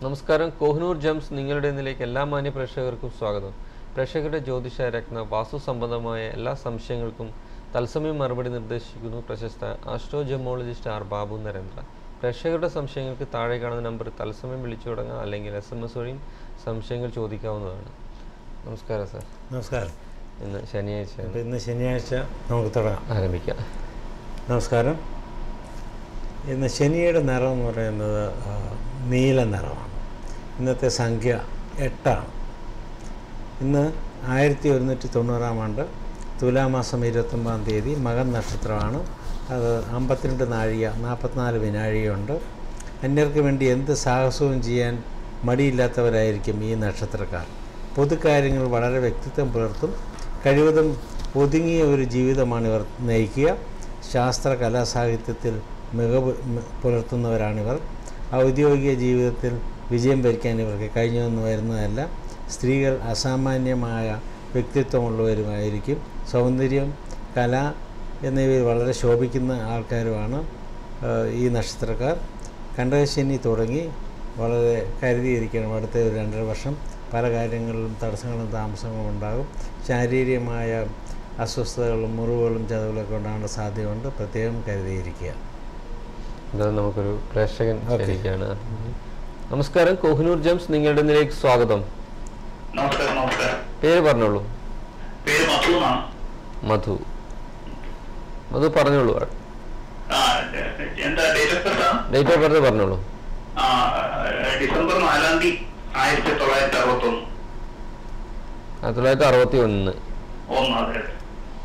നമസ്കാരം കോഹിനൂർ ജംസ് നിങ്ങളുടെ ഇന്നിലേക്ക് എല്ലാ മാന്യ പ്രേക്ഷകർക്കും സ്വാഗതം പ്രേക്ഷകരുടെ ജ്യോതിഷ രത്ന വാസ്തു സംബന്ധമായ എല്ലാ സംശയങ്ങൾക്കും തത്സമയം മറുപടി നിർദ്ദേശിക്കുന്നു പ്രശസ്ത astro gemologist R Babu Narendra പ്രേക്ഷകരുടെ സംശയങ്ങൾക്ക് താഴെ കാണുന്ന നമ്പർ തത്സമയം വിളിച്ചു തുടങ്ങാം അല്ലെങ്കിൽ എസ് എം എസ് വഴിയും സംശയങ്ങൾ ചോദിക്കാവുന്നതാണ് നമസ്കാരം സാർ നമസ്കാരം ഇന്ന് ശനിയാഴ്ച അപ്പോൾ ഇന്ന് ശനിയാഴ്ച നമുക്ക് തുടങ്ങാം ആരംഭിക്കാം നമസ്കാരം ഇന്ന് ശനിയുടെ നിറം എന്ന് പറയുന്നത് ആ, നീല നിറമാണ് ഇന്നത്തെ സംഖ്യ എട്ടാണ് ഇന്ന് ആയിരത്തി ഒരുന്നൂറ്റി തൊണ്ണൂറാം ആണ്ട് തുലാമാസം ഇരുപത്തൊമ്പതാം തീയതി മകൻ നക്ഷത്രമാണ് അത് അമ്പത്തിരണ്ട് നാഴിക നാൽപ്പത്തിനാല് വിനാഴികയുണ്ട് അന്യർക്ക് വേണ്ടി എന്ത് സാഹസവും ചെയ്യാൻ മടിയില്ലാത്തവരായിരിക്കും ഈ നക്ഷത്രക്കാർ പൊതുകാര്യങ്ങൾ വളരെ വ്യക്തിത്വം പുലർത്തും കഴിവതും ഒതുങ്ങിയ ഒരു ജീവിതമാണ് ഇവർ നയിക്കുക ശാസ്ത്ര കലാ സാഹിത്യത്തിൽ മികവ് മ- പുലർത്തുന്നവരാണിവർ ഔദ്യോഗിക ജീവിതത്തിൽ വിജയം വരിക്കാൻ ഇവർക്ക് കഴിഞ്ഞൊന്നും വരുന്നതല്ല സ്ത്രീകൾ അസാമാന്യമായ വ്യക്തിത്വമുള്ളവരുമായിരിക്കും സൗന്ദര്യം കല എന്നിവയിൽ വളരെ ശോഭിക്കുന്ന ആൾക്കാരുമാണ് ആ, ഈ നക്ഷത്രക്കാർ കണ്ടകശനി തുടങ്ങി വളരെ കരുതിയിരിക്കണം അടുത്ത ഒരു രണ്ടര വർഷം പല കാര്യങ്ങളിലും തടസ്സങ്ങളും താമസങ്ങളും ഉണ്ടാകും ശാരീരികമായ അസ്വസ്ഥതകളും മുറിവുകളും ചതവുകളൊക്കെ ഉണ്ടാകാനുള്ള സാധ്യതയുണ്ട് പ്രത്യേകം കരുതിയിരിക്കുക എന്തായാലും നമുക്കൊരു പ്രേക്ഷകൻ ഓക്കേ. ശരിക്കാണ് നമസ്കാരം കോഹിനൂർ ജംസ് നിങ്ങളുടെ ഇന്നിലേക്ക് സ്വാഗതം നമസ്കാരം നമസ്കാരം പേര് പറഞ്ഞോളൂ പേര് മധു എന്നാണ് മധു മധു പറഞ്ഞോളൂ ആ, എന്താ date of birth date of birth പറഞ്ഞോളൂ ഡിസംബർ നാലാം തീയതി ആയിരത്തി തൊള്ളായിരത്തി അറുപത്തി ഒന്ന് ആയിരത്തി തൊള്ളായിരത്തി അറുപത്തി ഒന്ന് ഒന്ന് അതെ അതെ.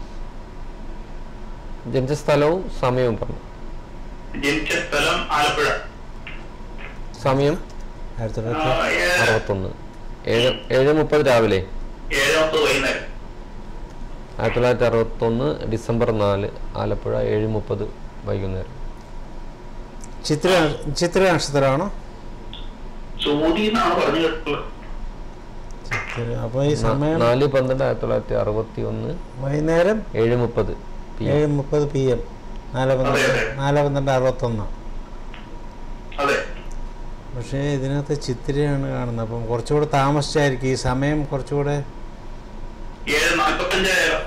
ജനിച്ച സ്ഥലവും സമയവും പറഞ്ഞു ജനിച്ച സ്ഥലം ആലപ്പുഴ സമയം ആയിരത്തി ആ, തൊള്ളായിരത്തി ഏഴ് അറുപത്തൊന്ന് ഏഴ് ഏഴ് മുപ്പത് രാവിലെ ഏഴാമത്തെ വൈകുന്നേരം ആയിരത്തി തൊള്ളായിരത്തി അറുപത്തൊന്ന് ഡിസംബർ നാല് ആലപ്പുഴ ഏഴ് മുപ്പത് വൈകുന്നേരം ചിത്ര ചിത്ര നക്ഷത്രമാണോ ചോതി എന്നാണ് പറഞ്ഞു കേട്ടിട്ടുള്ളത് ചിത്ര അപ്പോൾ ഈ ന- സമയം നാല് പന്ത്രണ്ട് ആയിരത്തി തൊള്ളായിരത്തി അറുപത്തി ഒന്ന് വൈകുന്നേരം ഏഴ് മുപ്പത് പി ഏഴ് മുപ്പത് പി എം നാല് പന്ത്രണ്ട് അതെ, അതെ. നാല് പന്ത്രണ്ട് അറുപത്തൊന്ന് അതെ പക്ഷേ ഇതിനകത്ത് ചിത്രയാണ് കാണുന്നത് അപ്പം കുറച്ചുകൂടെ താമസിച്ചായിരിക്കും ഈ സമയം കുറച്ചുകൂടെ ഏഴ് നാൽപ്പത്തഞ്ചായിരം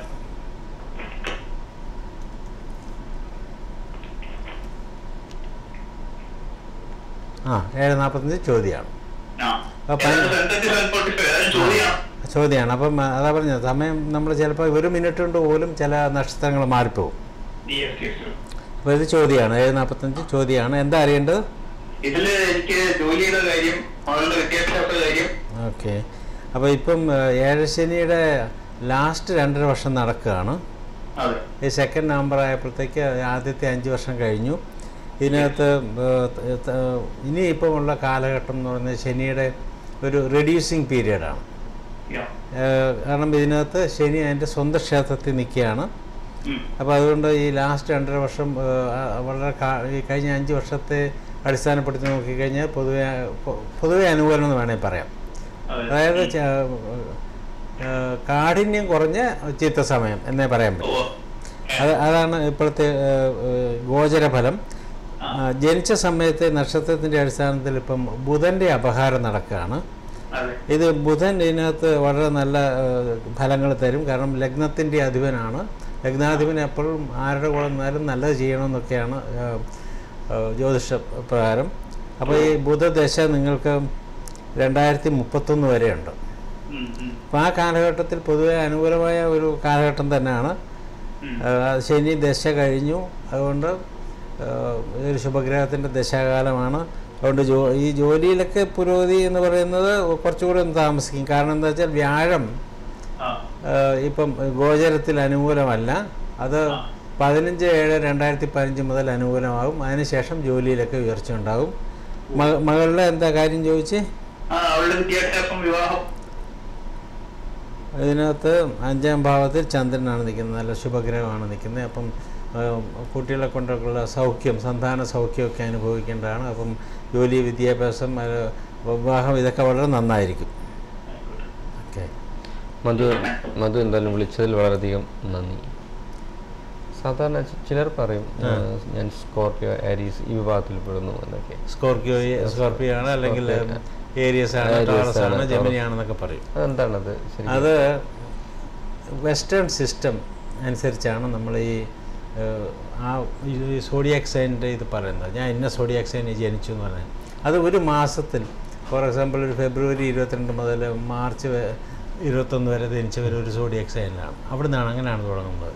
ആ ഏഴ് നാൽപ്പത്തഞ്ച് ചോദ്യമാണ് ആ ആ, പ- സെവൻറ്റി സെവൻ ഫോർട്ടി ഫൈവ് അതായത് ചോതിയാണ് ചോദ്യമാണ് അപ്പം അതാ പറഞ്ഞത് സമയം നമ്മൾ ചിലപ്പോൾ ഒരു മിനിറ്റ് കൊണ്ട് പോലും ചില നക്ഷത്രങ്ങൾ മാറിപ്പോകും യെസ് യെസ് അപ്പോൾ ഇത് ചോദ്യമാണ് ഏഴ് നാൽപ്പത്തഞ്ച് ചോദ്യമാണ് എന്താ അറിയേണ്ടത് ഇതില് എനിക്ക് ജോലിയുടെ കാര്യം മകളുടെ വിദ്യാഭ്യാസ കാര്യം ഓക്കെ അപ്പോൾ ഇപ്പം ഏഹ്, ഏഴശനിയുടെ ലാസ്റ്റ് രണ്ടര വർഷം നടക്കുകയാണ് അതെ ഈ സെക്കൻഡ് നമ്പർ ആയപ്പോഴത്തേക്ക് ആദ്യത്തെ അഞ്ച് വർഷം കഴിഞ്ഞു ഇതിനകത്ത് ഏഹ്, ത- ത- ഇനി ഇപ്പം ഉള്ള കാലഘട്ടം എന്ന് പറയുന്നത് ശനിയുടെ ഒരു റെഡ്യൂസിങ് പീരീഡാണ് Yeah. കാരണം ഇതിനകത്ത് ശനി അതിൻ്റെ സ്വന്തം ക്ഷേത്രത്തിൽ നിൽക്കുകയാണ് ഉം. അപ്പോൾ അതുകൊണ്ട് ഈ ലാസ്റ്റ് രണ്ടര വർഷം ഏഹ്, ആ, വളരെ കാ- ഈ കഴിഞ്ഞ അഞ്ച് വർഷത്തെ അടിസ്ഥാനപ്പെടുത്തി നോക്കിക്കഴിഞ്ഞാൽ പൊതുവെ പൊ- പൊതുവെ അനുകൂലം എന്ന് വേണമെങ്കിൽ പറയാം അതെ. അതായത് ച- ഏഹ്, കാഠിന്യം കുറഞ്ഞ ചീത്ത സമയം എന്നേ പറയാൻ പറ്റും ഉവ്വ്. അത് അതാണ് ഇപ്പോഴത്തെ ഏഹ്, ഏഹ്, ഗോചരഫലം ആ, ജനിച്ച സമയത്തെ നക്ഷത്രത്തിൻ്റെ അടിസ്ഥാനത്തിൽ ഇപ്പം ബുധൻ്റെ അപഹാരം നടക്കുകയാണ് അതെ ഇത് ബുധൻ ഇതിനകത്ത് വളരെ നല്ല ഫലങ്ങൾ തരും കാരണം ലഗ്നത്തിൻ്റെ അധിപനാണ് ലഗ്നാധിപൻ എപ്പോഴും ആരുടെ കൂടെ നിന്നാലും നല്ലത് ചെയ്യണമെന്നൊക്കെയാണ് ഏഹ്, ഏഹ്, ജ്യോതിഷ പ്രകാരം അപ്പോൾ ഈ ബുധദശ നിങ്ങൾക്ക് രണ്ടായിരത്തി മുപ്പത്തൊന്ന് വരെയുണ്ട് ഉം, ഉം, അപ്പോൾ ആ കാലഘട്ടത്തിൽ പൊതുവെ അനുകൂലമായ ഒരു കാലഘട്ടം തന്നെയാണ് ഉം. ഏഹ്, ശനി ദശ കഴിഞ്ഞു അതുകൊണ്ട് ഏഹ്, ഒരു ശുഭഗ്രഹത്തിൻ്റെ ദശാകാലമാണ് അതുകൊണ്ട് ജോ ഈ ജോലിയിലൊക്കെ പുരോഗതി എന്ന് പറയുന്നത് കുറച്ചുകൂടി ഒന്ന് താമസിക്കും കാരണം എന്താ വെച്ചാൽ വ്യാഴം ആ, ഏഹ്, ഇപ്പം ഗോചരത്തിൽ അനുകൂലമല്ല അത് ആ. പതിനഞ്ച് ഏഴ് രണ്ടായിരത്തി പതിനഞ്ച് മുതൽ അനുകൂലമാകും അതിനുശേഷം ജോലിയിലൊക്കെ ഉയർച്ച ഉണ്ടാകും മ മകളുടെ എന്താ കാര്യം ചോദിച്ചേ ആ, അവളുടെ വിദ്യാഭ്യാസം വിവാഹം ഇതിനകത്ത് അഞ്ചാം ഭാവത്തിൽ ചന്ദ്രനാണ് നിൽക്കുന്നത് നല്ല ശുഭഗ്രഹമാണ് നിൽക്കുന്നത് അപ്പം ആ, കുട്ടികളെ കൊണ്ടൊക്കെയുള്ള സൗഖ്യം സന്താന സൗഖ്യമൊക്കെ അനുഭവിക്കേണ്ടതാണ് അപ്പം ജോലി വിദ്യാഭ്യാസം അത് വിവാഹം ഇതൊക്കെ വളരെ നന്നായിരിക്കും ഓക്കെ മധു മധു എന്തായാലും വിളിച്ചതിൽ വളരെയധികം നന്ദി സാധാരണ ചി- ചിലർ പറയും ആ, ഞാൻ സ്കോർപ്പിയോ ആരീസ് ഈ വിഭാഗത്തിൽ പെടുന്നു എന്നൊക്കെ സ്കോർപ്പിയോ സ്കോർപ്പിയോ ആണ് അല്ലെങ്കിൽ ഏരിയസ് ആണ് Aries ടോറസ് ആണ്, ആണ് ജെമിനി ആണെന്നൊക്കെ പറയും അതെന്താണത് ശരി അത് വെസ്റ്റേൺ സിസ്റ്റം അനുസരിച്ചാണ് നമ്മൾ ഈ ഏഹ്, ആ ഈ സോഡിയാക് സൈനിൻ്റെ ഇത് പറയുന്നത് ഞാൻ ഇന്ന സോഡിയാക് സൈനിൽ ജനിച്ചു എന്ന് പറഞ്ഞാൽ അത് ഒരു മാസത്തിൽ ഫോർ എക്സാമ്പിൾ ഒരു ഫെബ്രുവരി ഇരുപത്തിരണ്ട് മുതൽ മാർച്ച് വെ- ഇരുപത്തൊന്ന് വരെ ജനിച്ചവർ ഒരു സോഡിയാക് സൈനിലാണ് അവിടെ നിന്നാണ് അങ്ങനെയാണ് തുടങ്ങുന്നത്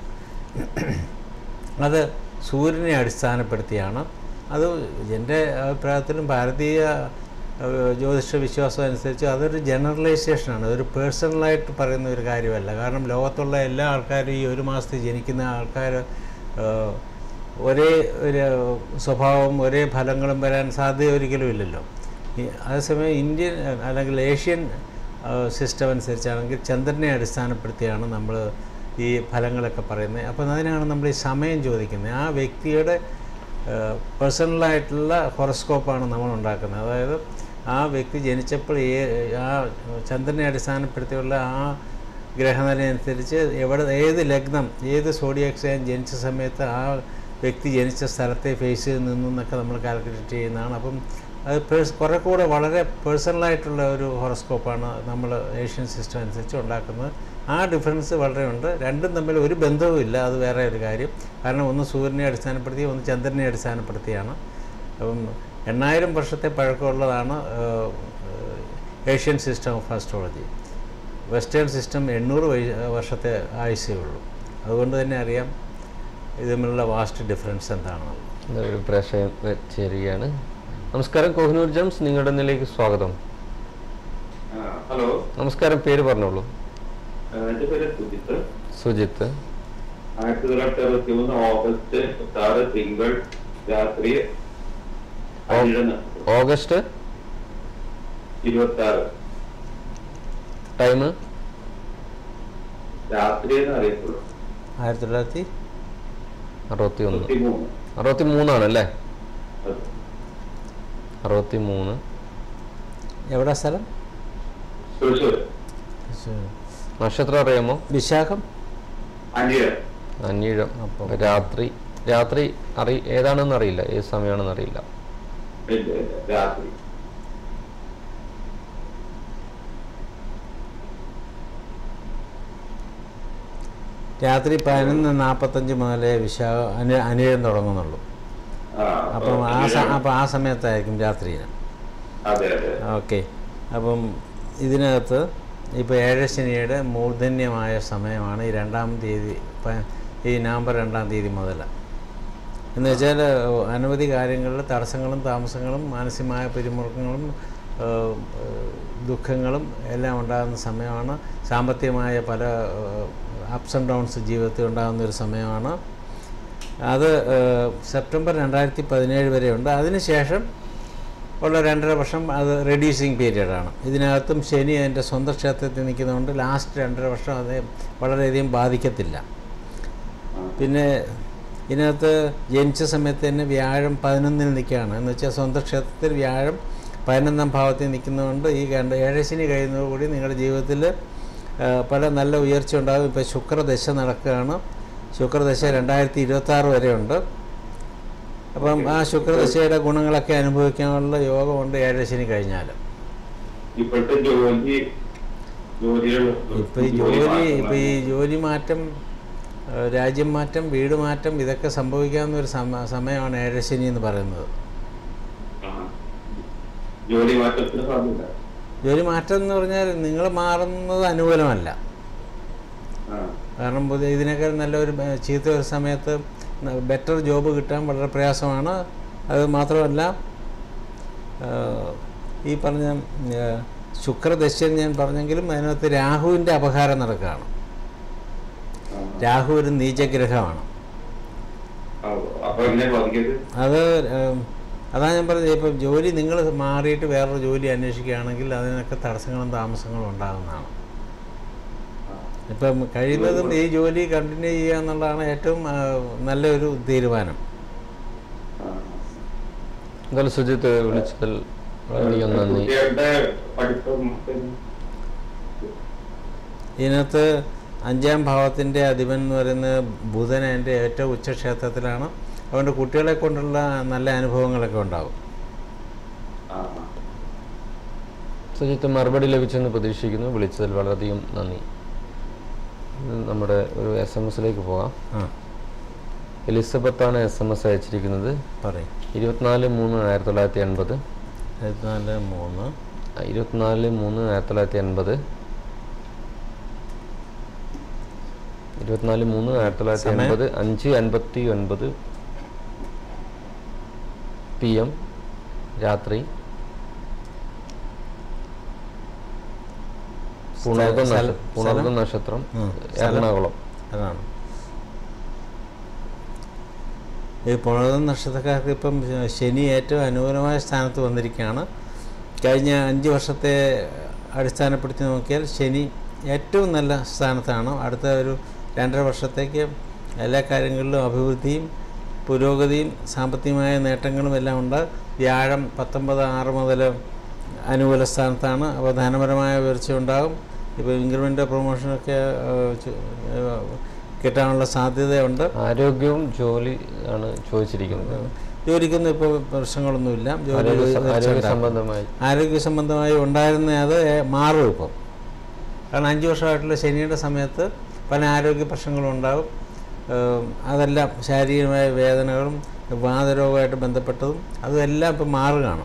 അത് സൂര്യനെ അടിസ്ഥാനപ്പെടുത്തിയാണ് അത് എൻ്റെ അഭിപ്രായത്തിലും ഭാരതീയ ഏഹ്, ജ്യോതിഷ വിശ്വാസം അനുസരിച്ച് അതൊരു ജനറലൈസേഷനാണ് അതൊരു പേഴ്സണലായിട്ട് പറയുന്ന ഒരു കാര്യമല്ല കാരണം ലോകത്തുള്ള എല്ലാ ആൾക്കാരും ഈ ഒരു മാസത്തിൽ ജനിക്കുന്ന ആൾക്കാർ ഏഹ്, ഒരേ ഒരു സ്വഭാവം ഒരേ ഫലങ്ങളും വരാൻ സാധ്യത ഒരിക്കലും ഇല്ലല്ലോ ഈ അതേസമയം ഇന്ത്യൻ അല്ലെങ്കിൽ ഏഷ്യൻ സിസ്റ്റം അനുസരിച്ചാണെങ്കിൽ ചന്ദ്രനെ അടിസ്ഥാനപ്പെടുത്തിയാണ് നമ്മൾ ഈ ഫലങ്ങളൊക്കെ പറയുന്നത് അപ്പം അതിനാണ് നമ്മൾ ഈ സമയം ചോദിക്കുന്നത് ആ വ്യക്തിയുടെ പേഴ്സണലായിട്ടുള്ള ഹൊറസ്കോപ്പാണ് നമ്മൾ ഉണ്ടാക്കുന്നത് അതായത് ആ വ്യക്തി ജനിച്ചപ്പോൾ ഏ ആ ചന്ദ്രനെ അടിസ്ഥാനപ്പെടുത്തിയുള്ള ആ ഗ്രഹനില അനുസരിച്ച് എവിടെ ഏത് ലഗ്നം ഏത് സോഡിയാക് സൈൻ ജനിച്ച സമയത്ത് ആ വ്യക്തി ജനിച്ച സ്ഥലത്തെ ഫേസിൽ നിന്നൊക്കെ നമ്മൾ കാൽക്കുലേറ്റ് ചെയ്യുന്നതാണ് അപ്പം അത് പേഴ്സ് കുറെ കൂടെ വളരെ പേഴ്സണലായിട്ടുള്ള ഒരു ഹൊറസ്കോപ്പാണ് നമ്മൾ ഏഷ്യൻ സിസ്റ്റം അനുസരിച്ച് ഉണ്ടാക്കുന്നത് ആ ഡിഫറൻസ് വളരെ ഉണ്ട് രണ്ടും തമ്മിൽ ഒരു ബന്ധവുമില്ല അത് വേറെ ഒരു കാര്യം കാരണം ഒന്ന് സൂര്യനെ അടിസ്ഥാനപ്പെടുത്തി ഒന്ന് ചന്ദ്രനെ അടിസ്ഥാനപ്പെടുത്തിയാണ് അപ്പം എണ്ണായിരം വർഷത്തെ പഴക്കമുള്ളതാണ് ഏഹ്, ഏഹ്, Asian system of astrology western system എണ്ണൂറ് വയ- വർഷത്തെ ആയുസേ ഉള്ളൂ അതുകൊണ്ട് തന്നെ അറിയാം ഇത് തമ്മിലുള്ള വാസ്റ്റ് ഡിഫറൻസ് എന്താണെന്നുള്ളത് ഒരു പ്രേക്ഷകൻ ചേരുകയാണ് നമസ്കാരം കോഹിനൂർ ജംസ് നിങ്ങളുടെ നിലയ്ക്ക് സ്വാഗതം ആ, ഹലോ നമസ്കാരം പേര് പറഞ്ഞോളൂ ആ, എന്റെ പേര് സുജിത്ത് സുജിത്ത് ആയിരത്തി തൊള്ളായിരത്തി അറുപത്തി മൂന്ന് ഓഗസ്റ്റ് ആറ് തിങ്കൾ രാത്രി അഞ്ചിന് ഓഗസ്റ്റ് ഇരുപത്തി ആറ് ടൈം രാത്രി എന്ന് അറിയത്തുള്ളൂ ആയിരത്തി തൊള്ളായിരത്തി അറുപത്തി ഒന്ന് ഇരുപത്തി മൂന്ന് അറുപത്തി മൂന്നാണ് അല്ലേ അത് അറുപത്തി മൂന്ന് എവിടെ സ്ഥലം തൃശ്ശൂർ നക്ഷത്രം അറിയാമോ വിശാഖം അഞ്ചിന് അഞ്ഞീഴം അപ്പം രാത്രി രാത്രി അറി ഏതാണെന്ന് അറിയില്ല ഏത് സമയമാണെന്ന് അറിയില്ല ഇല്ല, ഇല്ല, രാത്രി രാത്രി പതിനൊന്ന് നാൽപ്പത്തഞ്ച് മുതലേ വിശാഖ അനി അനിഴം തുടങ്ങുന്നുള്ളൂ ആ, അപ്പം ആ സ അഞ്ചിന്. അപ്പം ആ സമയത്തായിരിക്കും രാത്രിയിൽ അതെ അതെ ഓക്കെ അപ്പം ഇതിനകത്ത് ഇപ്പോൾ ഏഴശനിയുടെ മൂർധന്യമായ സമയമാണ് ഈ രണ്ടാം തീയതി പ- ഈ നവംബർ രണ്ടാം തീയതി മുതൽ എന്ന് വെച്ചാൽ അനവധി കാര്യങ്ങളിൽ തടസ്സങ്ങളും താമസങ്ങളും മാനസികമായ പിരിമുറുക്കങ്ങളും ഏഹ്, ഏഹ്, ദുഃഖങ്ങളും എല്ലാം ഉണ്ടാകുന്ന സമയമാണ് സാമ്പത്തികമായ പല അപ്സ് ആൻഡ് ഡൗൺസ് ജീവിതത്തിൽ ഉണ്ടാകുന്ന ഒരു സമയമാണ് അത് ഏഹ്, സെപ്റ്റംബർ രണ്ടായിരത്തി പതിനേഴ് വരെയുണ്ട് അതിനുശേഷം ഉള്ള രണ്ടര വർഷം അത് റെഡ്യൂസിങ് പീരീഡാണ് ഇതിനകത്തും ശനി അതിൻ്റെ സ്വന്തം ക്ഷേത്രത്തിൽ നിൽക്കുന്നതുകൊണ്ട് ലാസ്റ്റ് രണ്ടര വർഷം അത് വളരെയധികം ബാധിക്കത്തില്ല പിന്നെ ഇതിനകത്ത് ജനിച്ച സമയത്ത് തന്നെ വ്യാഴം പതിനൊന്നിൽ നിൽക്കുകയാണ് എന്ന് വെച്ചാൽ സ്വന്തം ക്ഷേത്രത്തിൽ വ്യാഴം പതിനൊന്നാം ഭാവത്തിൽ നിൽക്കുന്നതുകൊണ്ട് ഈ രണ്ട് ഏഴശനി കഴിയുന്നതോടുകൂടി നിങ്ങളുടെ ജീവിതത്തിൽ ആ, പല നല്ല ഉയർച്ച ഉണ്ടാകും ഇപ്പോൾ ശുക്രദശ നടക്കുകയാണ് ശുക്രദശ രണ്ടായിരത്തി ഇരുപത്തി ആറ് വരെയുണ്ട് അപ്പം ആ ശുക്രദശയുടെ ഗുണങ്ങളൊക്കെ അനുഭവിക്കാനുള്ള യോഗമുണ്ട് ഏഴശനി കഴിഞ്ഞാൽ ഇപ്പോഴത്തെ ജോലി ജോലികൾ ഇപ്പോൾ ഈ ജോലി ഇപ്പോൾ ഈ ജോലി മാറ്റം ആ, രാജ്യം മാറ്റം വീട് മാറ്റം ഇതൊക്കെ സംഭവിക്കാവുന്ന ഒരു സമ സമയമാണ് ഏഴശനി എന്ന് പറയുന്നത് ആ. ജോലി മാറ്റത്തിന് സാധ്യത ജോലി മാറ്റം എന്ന് പറഞ്ഞാൽ നിങ്ങൾ മാറുന്നത് അനുകൂലമല്ല ആ. കാരണം പുതിയ ഇതിനേക്കാൾ നല്ലൊരു ബ- ചീത്ത ഒരു സമയത്ത് ബെറ്റർ ജോബ് കിട്ടാൻ വളരെ പ്രയാസമാണ് അത് മാത്രമല്ല ആ, ഈ പറഞ്ഞ ആ, ശുക്രദശ ഞാൻ പറഞ്ഞെങ്കിലും അതിനകത്ത് രാഹുവിൻ്റെ അപഹാരം നടക്കുകയാണ് ആ. രാഹു ഒരു നീചഗ്രഹമാണ് ആ. അപ്പൊ എങ്ങനെ ബാധിക്കരുത് അത് ഉം, അതാ ഞാൻ പറഞ്ഞത് ഇപ്പം ജോലി നിങ്ങൾ മാറിയിട്ട് വേറൊരു ജോലി അന്വേഷിക്കുകയാണെങ്കിൽ അതിനൊക്കെ തടസ്സങ്ങളും താമസങ്ങളും ഉണ്ടാകുന്നതാണ് ഇപ്പം കഴിയുന്നതും ഈ ജോലി കണ്ടിന്യൂ ചെയ്യുക എന്നുള്ളതാണ് ഏറ്റവും ആ, നല്ലൊരു തീരുമാനം ആ. എന്തായാലും സുജിത്ത് വിളിച്ചതിൽ വളരെയധികം നന്ദി കുട്ടികളുടെ പഠിത്തം പിന്നെ ഇതിനകത്ത് അഞ്ചാം ഭാവത്തിൻ്റെ അധിപൻ എന്ന് പറയുന്നത് ബുധൻ എൻ്റെ ഏറ്റവും ഉച്ചക്ഷേത്രത്തിലാണ് അതുകൊണ്ട് കുട്ടികളെ കൊണ്ടുള്ള നല്ല അനുഭവങ്ങളൊക്കെ ഉണ്ടാകും ആ, സുജിത്ത് മറുപടി ലഭിച്ചെന്ന് പ്രതീക്ഷിക്കുന്നു വിളിച്ചതിൽ വളരെയധികം നന്ദി ഇത് നമ്മുടെ ഒരു എസ് എം എസിലേക്ക് പോകാം ആ എലിസബത്താണ് എസ് എം എസ് അയച്ചിരിക്കുന്നത് പറയും ഇരുപത്തിനാല് മൂന്ന് ആയിരത്തി തൊള്ളായിരത്തി എൺപത് ഇരുപത്തിനാല് മൂന്ന് ഇരുപത്തിനാല് മൂന്ന് ആയിരത്തി തൊള്ളായിരത്തി എൺപത് ഇരുപത്തിനാല് മൂന്ന് ആയിരത്തി തൊള്ളായിരത്തി സമയം? എൺപത് അഞ്ച് അൻപത്തി ഒൻപത് പി എം രാത്രി പുണർദം സ്ഥലം- നക്ഷ- പുണർദം നക്ഷത്രം ഉം. സ്ഥലം? എറണാകുളം അതാണ് ഈ പുണർദം നക്ഷത്രക്കാർക്ക് ഇപ്പം ശനി ഏറ്റവും അനുകൂലമായ സ്ഥാനത്ത് വന്നിരിക്കുകയാണ് കഴിഞ്ഞ അഞ്ച് വർഷത്തെ അടിസ്ഥാനപ്പെടുത്തി നോക്കിയാൽ ശനി ഏറ്റവും നല്ല സ്ഥാനത്താണ് അടുത്ത ഒരു രണ്ടര വർഷത്തേക്ക് എല്ലാ കാര്യങ്ങളിലും അഭിവൃദ്ധിയും പുരോഗതിയും സാമ്പത്തികമായ നേട്ടങ്ങളും എല്ലാം ഉണ്ട് വ്യാഴം പത്തൊമ്പത് ആറ് മുതൽ അനുകൂല സ്ഥാനത്താണ് അപ്പോൾ ധനപരമായ ഉയർച്ച ഉണ്ടാകും ഇപ്പോൾ ഇൻക്രിമെൻ്റ് പ്രൊമോഷനൊക്കെ ഏഹ്, ചു- ഏഹ്, കിട്ടാനുള്ള സാധ്യതയുണ്ട് ആരോഗ്യവും ജോലി ആണ് ചോദിച്ചിരിക്കുന്നത് ജോലിക്കൊന്നും ഇപ്പോൾ പ്രശ്നങ്ങളൊന്നുമില്ല ജോലി ആരോഗ്യ സ- ആരോഗ്യ തീർച്ചയായിട്ടും സംബന്ധമായി ആരോഗ്യ സംബന്ധമായി ഉണ്ടായിരുന്ന അത് മാറും ഇപ്പം കാരണം അഞ്ച് വർഷമായിട്ടുള്ള ശനിയുടെ സമയത്ത് പല ആരോഗ്യ പ്രശ്നങ്ങളും ഉണ്ടാകും ഏം, അതെല്ലാം ശാരീരികമായ വേദനകളും വാതരോഗമായിട്ട് ബന്ധപ്പെട്ടതും അതും എല്ലാം ഇപ്പം മാറുകയാണ്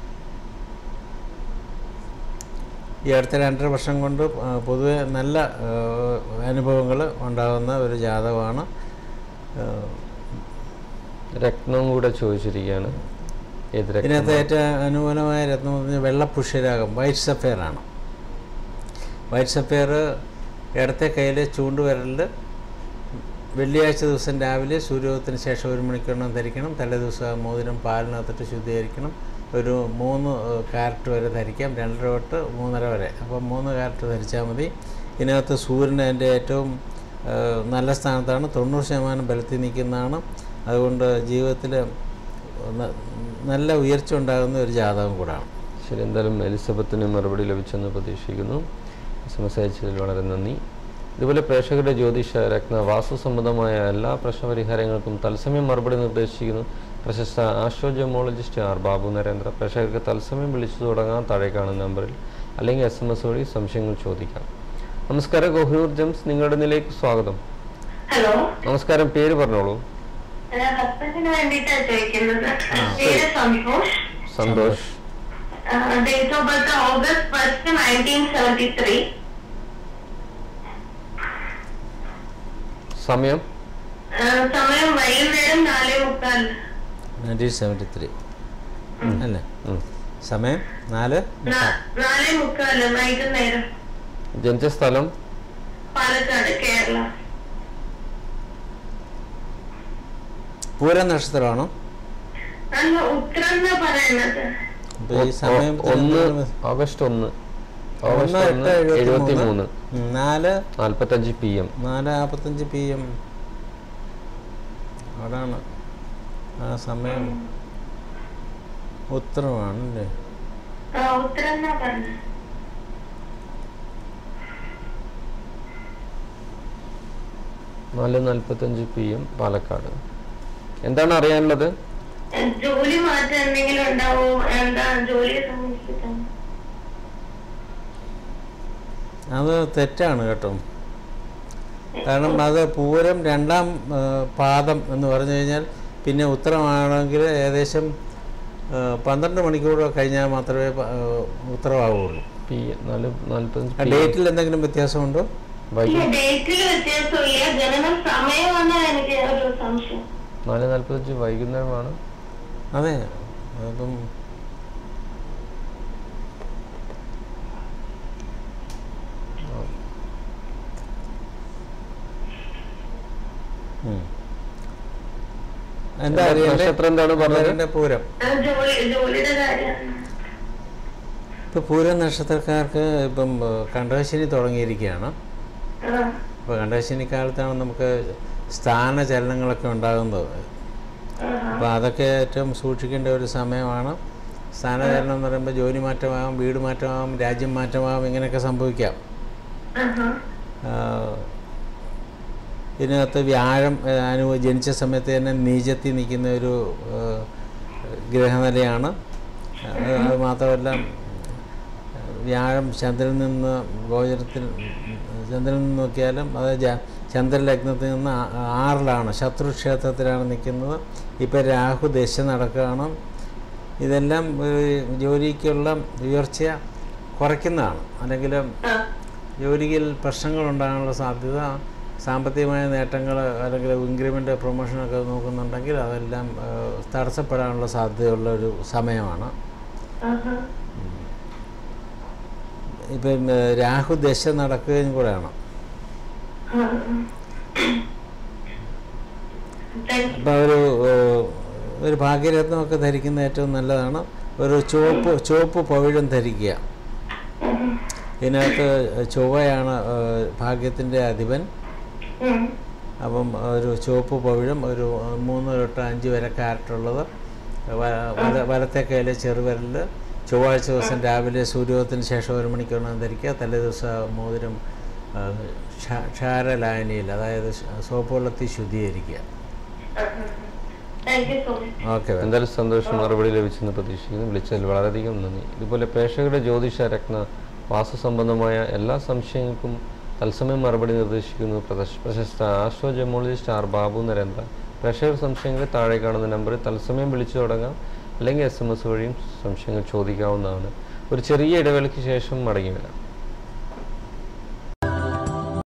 ഈ അടുത്ത രണ്ടര വർഷം കൊണ്ട് ആ, പൊതുവെ നല്ല അനുഭവങ്ങൾ ഉണ്ടാകുന്ന ഒരു ജാതകമാണ് ഏഹ്, രത്നവും കൂടെ ചോദിച്ചിരിക്കുകയാണ് ഏത് ഇതിനകത്ത് രത്നം ഏറ്റവും അനുകൂലമായ രത്നം എന്ന് പറഞ്ഞാൽ വെള്ളപ്പുഷ്യരാഗം വൈറ്റ് സഫയറാണ് വൈറ്റ് സഫയർ ഇടത്തെ കയ്യിലെ ചൂണ്ടുവിരലിൽ വെള്ളിയാഴ്ച ദിവസം രാവിലെ സൂര്യോദയത്തിന് ശേഷം ഒരു മണിക്കൂറിനും ധരിക്കണം തലേ ദിവസം മോതിരം പാലിനകത്തിട്ട് ശുദ്ധീകരിക്കണം ഒരു മൂന്ന് ഏഹ്, കാരറ്റ് വരെ ധരിക്കാം രണ്ടര തൊട്ട് മൂന്നര വരെ അപ്പോൾ മൂന്ന് കാരറ്റ് ധരിച്ചാൽ മതി ഇതിനകത്ത് സൂര്യൻ അതിൻ്റെ ഏറ്റവും ഏഹ്, നല്ല സ്ഥാനത്താണ് തൊണ്ണൂറ് ശതമാനം ബലത്തിൽ നിൽക്കുന്നതാണ് അതുകൊണ്ട് ജീവിതത്തിൽ ന- നല്ല ഉയർച്ച ഉണ്ടാകുന്ന ഒരു ജാതകം കൂടാണ് ശരി എന്തായാലും എലിസബത്തിന് മറുപടി ലഭിച്ചെന്ന് പ്രതീക്ഷിക്കുന്നു എസ് എം എസ് അയച്ചതിൽ വളരെ നന്ദി ഇതുപോലെ പ്രേക്ഷകരുടെ ജ്യോതിഷ രത്ന വാസ്തു സംബന്ധമായ എല്ലാ പ്രശ്നപരിഹാരങ്ങൾക്കും തത്സമയം മറുപടി നിർദ്ദേശിക്കുന്നു പ്രശസ്ത ആസ്ട്രോജമോളജിസ്റ്റ് ആർ ബാബു നരേന്ദ്ര പ്രേക്ഷകർക്ക് തത്സമയം വിളിച്ചു തുടങ്ങാൻ താഴെ കാണുന്ന നമ്പറിൽ അല്ലെങ്കിൽ എസ് എം എസ് വഴി സംശയങ്ങൾ ചോദിക്കാം നമസ്കാരം കോഹിനൂർ ജംസ് നിങ്ങളുടെ നിലയ്ക്ക് സ്വാഗതം ഹലോ നമസ്കാരം പേര് പറഞ്ഞോളൂ ഹസ്ബൻഡിന് വേണ്ടിയിട്ടാണ് ചോദിക്കുന്നത് പേര് Santhosh Santhosh date of birth August first nineteen seventy three സമയം സമയം വൈകുന്നേരം നാല് മുക്കാൽ നയൻറ്റീൻ സെവൻറ്റി ത്രീ അല്ലേ ഉം. സമയം നാല് നാ- നാല് മുക്കാല് വൈകുന്നേരം ജനിച്ച സ്ഥലം പാലക്കാട് കേരള പൂര നക്ഷത്രമാണോ അല്ല ഉത്തരം എന്നാ പറയുന്നത് അപ്പോൾ ഈ സമയം ഒ- ഒന്ന് ഓഗസ്റ്റ് ഒന്ന് ഓഗസ്റ്റ് ഒന്ന് ഒന്ന് എട്ട് എഴുപത്തി എഴുപത്തി മൂന്ന് ഉം, നാല് നാൽപ്പത്തഞ്ച് പി എം നാല് നാൽപ്പത്തഞ്ച് പി എം അവിടാണ് ആ സമയം ഉത്തരമാണ് അല്ലേ ആ ഉത്തരം എന്നാ പറഞ്ഞത് നാല് നാൽപ്പത്തഞ്ച് പി എം പാലക്കാട് എന്താണ് അറിയാനുള്ളത് ജോലി മാറ്റം എന്തെങ്കിലും ഉണ്ടാവോ എന്താ ജോലിയെ സംബന്ധിച്ചിട്ടാണ് അത് തെറ്റാണ് കേട്ടോ കാരണം അത് പൂരം രണ്ടാം ആ, പാദം എന്ന് പറഞ്ഞു കഴിഞ്ഞാൽ പിന്നെ ഉത്തരമാണെങ്കിൽ ഏകദേശം ആ, പന്ത്രണ്ട് മണിക്കൂർ കഴിഞ്ഞാൽ മാത്രമേ പ- ആ, ഉത്തരമാവുകയുള്ളൂ പി നാല് നാൽപ്പത്തഞ്ച് ആ പി എം ഡേറ്റിൽ എന്തെങ്കിലും വ്യത്യാസമുണ്ടോ ഇല്ല വൈകിട്ട് ഡേറ്റിൽ വ്യത്യാസമില്ല ജനനം സമയമാണ് എനിക്ക് ഒരു സംശയം നാല് നാൽപ്പത്തഞ്ച് വൈകുന്നേരമാണ് അതെ അപ്പം ഉം. എന്താ എന്താ അറിയണ്ടേ? നക്ഷത്രം എന്താണ് പറഞ്ഞത്? അറിയണ്ടേ പൂരം ആ, ജോലി ജോലിയുടെ കാര്യമാണ് ഇപ്പം പൂരം നക്ഷത്രക്കാർക്ക് ഇപ്പം ഏഹ്, കണ്ടകശനി തുടങ്ങിയിരിക്കുകയാണ് ആ അപ്പോൾ കണ്ടകശനി കാലത്താണ് നമുക്ക് സ്ഥാനചലനങ്ങളൊക്കെ ഉണ്ടാകുന്നത് ആഹാ. അപ്പോൾ അതൊക്കെ ഏറ്റവും സൂക്ഷിക്കേണ്ട ഒരു സമയമാണ് സ്ഥാനചലനം എന്ന് പറയുമ്പോൾ ജോലി മാറ്റമാകും വീട് മാറ്റമാകും രാജ്യം മാറ്റമാകും ഇങ്ങനെയൊക്കെ സംഭവിക്കാം ആഹാ. ആഹ് ഇതിനകത്ത് വ്യാഴം ഏഹ്, അനു ജനിച്ച സമയത്ത് തന്നെ നീചത്തിൽ നിൽക്കുന്ന ഒരു ഏഹ്, ഗ്രഹനിലയാണ് അത് അത് മാത്രമല്ല വ്യാഴം ചന്ദ്രനിൽ നിന്ന് ഗോചരത്തിൽ ചന്ദ്രനിൽ നിന്ന് നോക്കിയാലും അത് ജ- ചന്ദ്രലഗ്നത്തിൽ നിന്ന് ആ- ആറിലാണ് ശത്രുക്ഷേത്രത്തിലാണ് നിൽക്കുന്നത് ഇപ്പോൾ രാഹു ദശ നടക്കുകയാണ് ഇതെല്ലാം ഏഹ്, ജോലിക്കുള്ള ഉയർച്ച കുറയ്ക്കുന്നതാണ് അല്ലെങ്കിൽ ആ ജോലിയിൽ പ്രശ്നങ്ങളുണ്ടാകാനുള്ള സാധ്യത സാമ്പത്തികമായ നേട്ടങ്ങൾ അല്ലെങ്കിൽ ഇൻക്രിമെൻ്റ് പ്രൊമോഷനൊക്കെ നോക്കുന്നുണ്ടെങ്കിൽ അതെല്ലാം ഏഹ്, തടസ്സപ്പെടാനുള്ള സാധ്യതയുള്ള ഒരു സമയമാണ് ആഹാ. ഇപ്പം ഏഹ്, രാഹു ദശ നടക്കുകയും കൂടെയാണ് ആ, ആ. Thank you. അപ്പോൾ ഒരു ഏഹ്, ഒരു ഭാഗ്യരത്നമൊക്കെ ധരിക്കുന്നത് ഏറ്റവും നല്ലതാണ് ഒരു ചുവപ്പ് ചുവപ്പ് പവിഴം ധരിക്കുക ഇതിനകത്ത് ചൊവ്വയാണ് ഏഹ്, ഭാഗ്യത്തിൻ്റെ അധിപൻ ഉം. അപ്പം ഒരു ചുവപ്പ് പവിഴം ഒരു മൂന്ന് തൊട്ട് അഞ്ച് വരെ ക്യാരറ്റുള്ളത് വ- വല വലത്തെ കയ്യിലെ ചെറുവിരലിൽ ചൊവ്വാഴ്ച ദിവസം രാവിലെ സൂര്യോദയത്തിന് ശേഷം ഒരു മണിക്കൂറിനകം ധരിക്കുക തലേ ദിവസം മോതിരം ആ, ക്ഷ- ക്ഷാരലായനിയിൽ അതായത് ശ- സോപ്പ് വെള്ളത്തിൽ ശുദ്ധീകരിക്കുക Thank you so much. Okay എന്തായാലും സന്തോഷം മറുപടി ലഭിച്ചെന്ന് പ്രതീക്ഷിക്കുന്നു വിളിച്ചതിൽ വളരെയധികം നന്ദി ഇതുപോലെ പ്രേക്ഷകരുടെ ജ്യോതിഷ രത്ന വാസ്തു സംബന്ധമായ എല്ലാ സംശയങ്ങൾക്കും തത്സമയം മറുപടി നിർദ്ദേശിക്കുന്നു പ്രദശ്- പ്രശസ്ത astro gemologist R Babu Narendra പ്രേക്ഷകർ സംശയങ്ങൾ താഴെ കാണുന്ന നമ്പറിൽ തത്സമയം വിളിച്ചു തുടങ്ങാം അല്ലെങ്കിൽ എസ് എം എസ് വഴിയും സംശയങ്ങൾ ചോദിക്കാവുന്നതാണ് ഒരു ചെറിയ ഇടവേളയ്ക്ക് ശേഷം മടങ്ങി വരാം